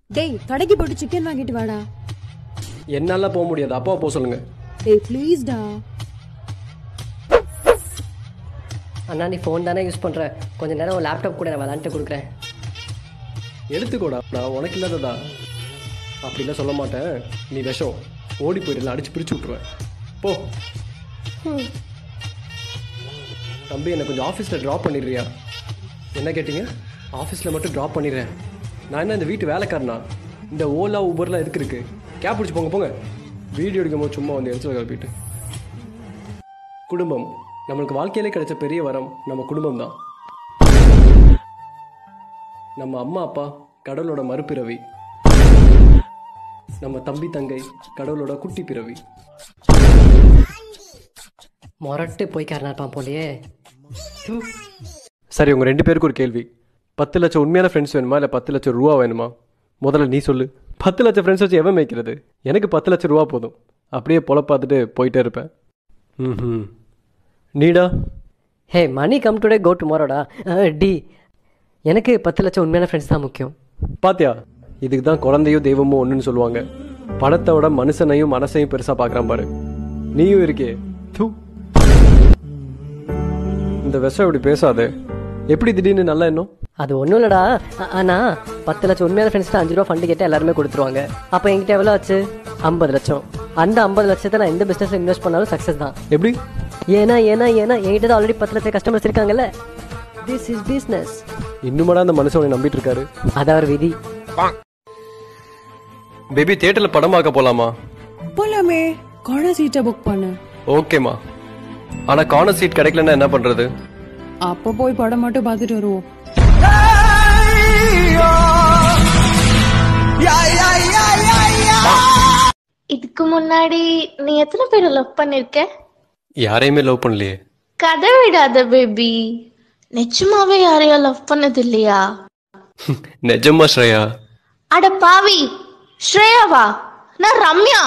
டேய் கடைக்கு போட்டு சிக்கன் வாங்கிட்டு வாடா என்னால போக முடியாது அப்பாவை போக சொல்லுங்க டேய் ப்ளீஸ்டா அண்ணா நீ ஃபோன் தானே யூஸ் பண்ணுற கொஞ்ச நேரம் லேப்டாப் கூட நான் விளாண்டுட்டு கொடுக்குறேன் எடுத்துக்கோடா நான் உனக்கு இல்லாததா அப்படிலாம் சொல்ல மாட்டேன் நீ விஷம் ஓடி போயிடல அடிச்சு பிரிச்சு விட்ருவேன் போ தம்பி என்னை கொஞ்சம் ஆஃபீஸில் ட்ராப் பண்ணிடுறியா என்ன கேட்டிங்க ஆஃபீஸில் மட்டும் ட்ராப் பண்ணிடுறேன் நான் என்ன இந்த வீட்டு வேலைக்காரனா இந்த ஓலா ஊபர்லாம் எதுக்கு இருக்கு கேப் பிடிச்சி போங்க போங்க வீடியோ எடுக்கும் போது சும்மா வந்து எரிச்சல் கிளப்பிட்டு குடும்பம் நம்மளுக்கு வாழ்க்கையிலே கிடைச்ச பெரிய வரம் நம்ம குடும்பம் தான் நம்ம அம்மா அப்பா கடவுளோட மறுபிறவி நம்ம தம்பி தங்கை கடவுளோட குட்டி பிறவி மொரட்டு போய்க்காரனா இருப்பான் போலயே தூ. சரி உங்க ரெண்டு பேருக்கு ஒரு கேள்வி பத்து லட்சம் உண்மையான ஃப்ரெண்ட்ஸ் வேணுமா இல்லை பத்து லட்சம் ரூபா வேணுமா முதல்ல நீ சொல்லு பத்து லட்சம் ஃப்ரெண்ட்ஸ் வச்சு எவன் மேய்க்கிறது எனக்கு பத்து லட்சம் ரூபா போதும் அப்படியே பொல பார்த்துட்டு போயிட்டே இருப்பேன் ம் நீடா hey money come today go டுமாரோடா டி எனக்கு பத்து லட்சம் உண்மையான ஃப்ரெண்ட்ஸ் தான் முக்கியம் பாத்தியா இதுக்கு தான் குழந்தையும் தெய்வமும் ஒன்றுன்னு சொல்லுவாங்க படத்தை விட மனுஷனையும் மனசையும் பெருசா பார்க்கறான் பாரு நீயும் இருக்கே தூ இந்த விஷம் இப்படி பேசாதே எப்படி திடீர்னு நல்ல எண்ணம் அது ஒன்றும் இல்லடா ஆ- ஆனா பத்து லட்சம் உண்மையான ஃப்ரெண்ட்ஸ் அஞ்சு ரூபா ஃபண்டு கேட்டு எல்லாருமே கொடுத்துருவாங்க அப்போ என்கிட்ட எவ்வளோ ஆச்சு ஐம்பது லட்சம் அந்த ஐம்பது லட்சத்தை நான் எந்த பிஸ்னஸில் இன்வெஸ்ட் பண்ணாலும் சக்ஸஸ் தான் எப்படி ஏன்னா ஏன்னா ஏன்னா என்கிட்ட தான் ஆல்ரெடி பத்து லட்சம் கஸ்டமர்ஸ் இருக்காங்கல்ல திஸ் இஸ் பிஸ்னஸ் இன்னுமாடா அந்த மனுஷன் உன்னை நம்பிட்டு இருக்காரு அது அவர் விதி பேபி தியேட்டர்ல படம் பார்க்க போலாமா போலாமே கொடை சீட்டை புக் பண்ணு ஓகேமா ஆனா கார்னர் சீட் கிடைக்கலன்னா என்ன பண்றது அப்ப போய் படம் மட்டும் பார்த்துட்டு வருவோம் இதுக்கு முன்னாடி நீ எத்தனை பேரை லவ் பண்ணிருக்க யாரையுமே லவ் பண்ணலையே கதை விடாத பேபி நிஜமாவே யாரையும் லவ் பண்ணது இல்லையா நிஜமா ஸ்ரேயா அட பாவி ஸ்ரேயாவா நான் ரம்யா